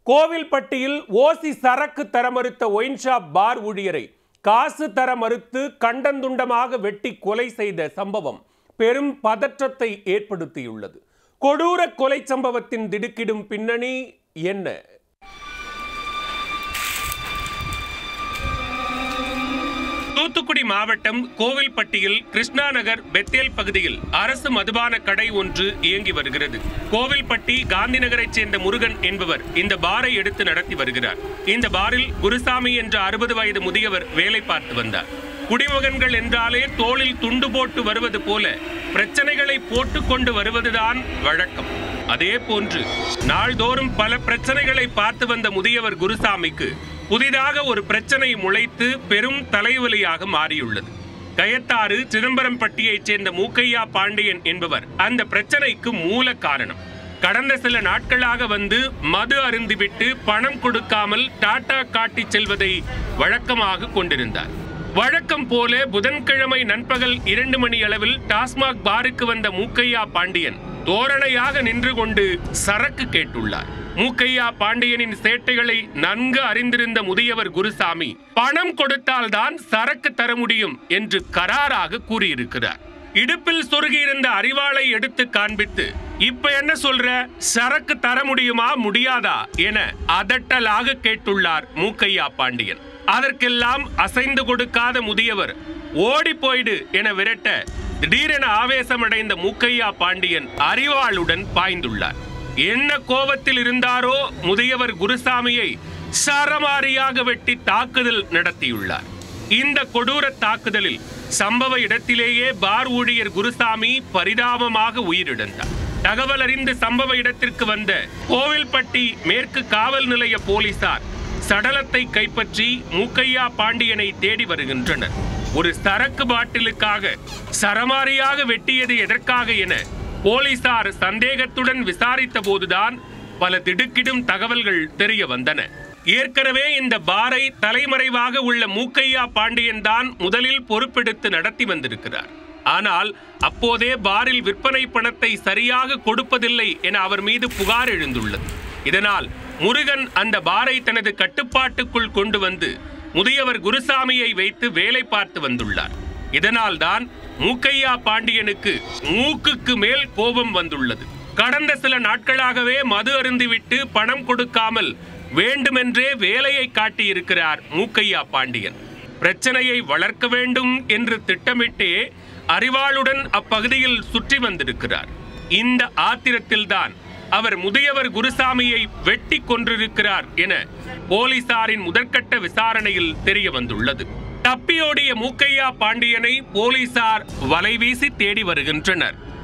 கோவில்பட்டியில் ஓசி சரக்கு தர மறுத்த ஒயின் ஷாப் பார் ஊழியரை காசு தர மறுத்து கண்டந்துண்டமாக வெட்டி கொலை செய்த சம்பவம் பெரும் பதற்றத்தை ஏற்படுத்தியுள்ளது கொடூர கொலை சம்பவத்தின் திடுக்கிடும் பின்னணி என்ன தூத்துக்குடி மாவட்டம் கோவில்பட்டியில் கிருஷ்ணா நகர் பெத்தேல் பகுதியில் அரசு மதுபான கடை ஒன்று இயங்கி வருகிறது கோவில்பட்டி காந்தி நகரைச் சேர்ந்த முருகன் என்பவர் இந்த பாரை எடுத்து நடத்தி வருகிறார் இந்த பாரில் குருசாமி என்ற அறுபது வயது முதியவர் வேலை பார்த்து வந்தார் குடிமகன்கள் என்றாலே தோளில் துண்டு போட்டு வருவது போல பிரச்சனைகளை போட்டுக்கொண்டு வருவதுதான் வழக்கம் அதே போன்று நாள்தோறும் பல பிரச்சனைகளை பார்த்து வந்த முதியவர் குருசாமிக்கு புதிதாக ஒரு பிரச்சனை முளைத்து பெரும் தலைவலியாக மாறியுள்ளது கயத்தாறு சிதம்பரம்பட்டியைச் சேர்ந்த மூக்கையா பாண்டியன் என்பவர் அந்த பிரச்சனைக்கு மூல காரணம் கடந்த சில நாட்களாக வந்து மது அருந்திவிட்டு பணம் கொடுக்காமல் டாடா காட்டி செல்வதை வழக்கமாக கொண்டிருந்தார் வழக்கம் போல புதன்கிழமை நண்பகல் இரண்டு மணி அளவில் டாஸ்மாக் பாருக்கு வந்த மூக்கையா பாண்டியன் தோரணையாக நின்று கொண்டு சரக்கு கேட்டுள்ளார் மூக்கையா பாண்டியனின் சேட்டைகளை நன்கு அறிந்திருந்த முதியவர் குருசாமி பணம் கொடுத்தால்தான் சரக்கு தர முடியும் என்று கராராக கூறியிருக்கிறார் இடுப்பில் சொருகியிருந்த அறிவாளை எடுத்து காண்பித்து இப்ப என்ன சொல்ற சரக்கு தர முடியுமா முடியாதா என அதட்டலாக கேட்டுள்ளார் மூக்கையா பாண்டியன் அதற்கெல்லாம் அசைந்து கொடுக்காத முதியவர் ஓடி போயிடு என விரட்ட திடீரென ஆவேசமடைந்த மூக்கையா பாண்டியன் அறிவாளுடன் பாய்ந்துள்ளார் என்ன கோபத்தில் இருந்தாரோ முதியவர் குருசாமியை சரமாரியாக வெட்டி தாக்குதல் நடத்தியுள்ளார் இந்த கொடூர தாக்குதலில் சம்பவ இடத்திலேயே பார் ஊழியர் குருசாமி பரிதாபமாக உயிரிழந்தார் தகவல் அறிந்து சம்பவ இடத்திற்கு வந்த கோவில்பட்டி மேற்கு காவல் நிலைய போலீசார் சடலத்தை கைப்பற்றி மூக்கையா பாண்டியனை தேடி வருகின்றனர் ஒரு சரக்கு பாட்டிலுக்காக சரமாரியாக வெட்டியது எதற்காக என போலீசார் சந்தேகத்துடன் விசாரித்த போதுதான் பல திடுக்கிடும் தகவல்கள் தெரிய வந்தன ஏற்கனவே இந்த பாரை தலைமறைவாக உள்ள மூக்கையா பாண்டியன் தான் முதலில் பொறுப்பெடுத்து நடத்தி வந்திருக்கிறார் ஆனால் அப்போதே பாரில் விற்பனை பணத்தை சரியாக கொடுப்பதில்லை என அவர் மீது புகார் எழுந்துள்ளது இதனால் முருகன் அந்த பாரை தனது கட்டுப்பாட்டுக்குள் கொண்டு வந்து முதியவர் குருசாமியை வைத்து வேலை பார்த்து வந்துள்ளார் இதனால் தான் மூக்கையா பாண்டியனுக்கு மூக்குக்கு மேல் கோபம் வந்துள்ளது கடந்த சில நாட்களாகவே மது அருந்திவிட்டு பணம் கொடுக்காமல் வேண்டுமென்றே வேலையை காட்டியிருக்கிறார் மூக்கையா பாண்டியன் பிரச்சனையை வளர்க்க வேண்டும் என்று திட்டமிட்டே அறிவாளுடன் அப்பகுதியில் சுற்றி வந்திருக்கிறார் இந்த ஆத்திரத்தில்தான் அவர் முதியவர் குருசாமியை வெட்டி கொன்றிருக்கிறார் என போலீசாரின் முதற்கட்ட விசாரணையில் தெரிய வந்துள்ளது தப்பியோடிய மூக்கையா பாண்டியனை போலீசார் வலைவீசி தேடி வருகின்றனர்